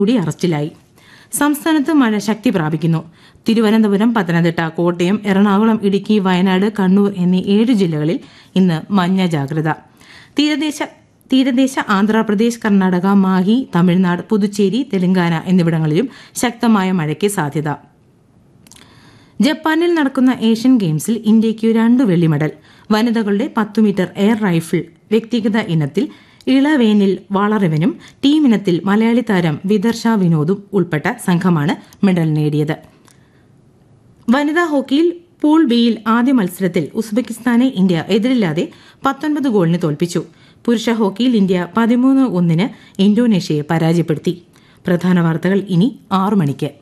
കൂടി അറസ്റ്റിലായി സംസ്ഥാനത്ത് മഴ ശക്തി പ്രാപിക്കുന്നു തിരുവനന്തപുരം പത്തനംതിട്ട കോട്ടയം എറണാകുളം ഇടുക്കി വയനാട് കണ്ണൂർ എന്നീ ഏഴ് ജില്ലകളിൽ ഇന്ന് മഞ്ഞ ജാഗ്രത തീരദേശ തീരദേശ ആന്ധ്രാപ്രദേശ് കർണാടക മാഹി തമിഴ്നാട് പുതുച്ചേരി തെലങ്കാന എന്നിവിടങ്ങളിലും ശക്തമായ മഴയ്ക്ക് സാധ്യത ജപ്പാനിൽ നടക്കുന്ന ഏഷ്യൻ ഗെയിംസിൽ ഇന്ത്യയ്ക്ക് രണ്ട് വെള്ളി മെഡൽ വനിതകളുടെ പത്തു മീറ്റർ എയർ റൈഫിൾ വ്യക്തിഗത ഇനത്തിൽ ഇളവേനിൽ വാളറിവനും ടീം ഇനത്തിൽ മലയാളി താരം വിദർശ വിനോദും ഉൾപ്പെട്ട സംഘമാണ് മെഡൽ നേടിയത് വനിതാ ഹോക്കിയിൽ പൂൾ ബിയിൽ ആദ്യ മത്സരത്തിൽ ഉസ്ബെക്കിസ്ഥാനെ ഇന്ത്യ എതിരില്ലാതെ പത്തൊൻപത് ഗോളിന് തോൽപ്പിച്ചു പുരുഷ ഹോക്കിയിൽ ഇന്ത്യ പതിമൂന്ന് ഒന്നിന് ഇന്തോനേഷ്യയെ പരാജയപ്പെടുത്തി പ്രധാന വാർത്തകൾ ഇനി ആറു മണിക്ക്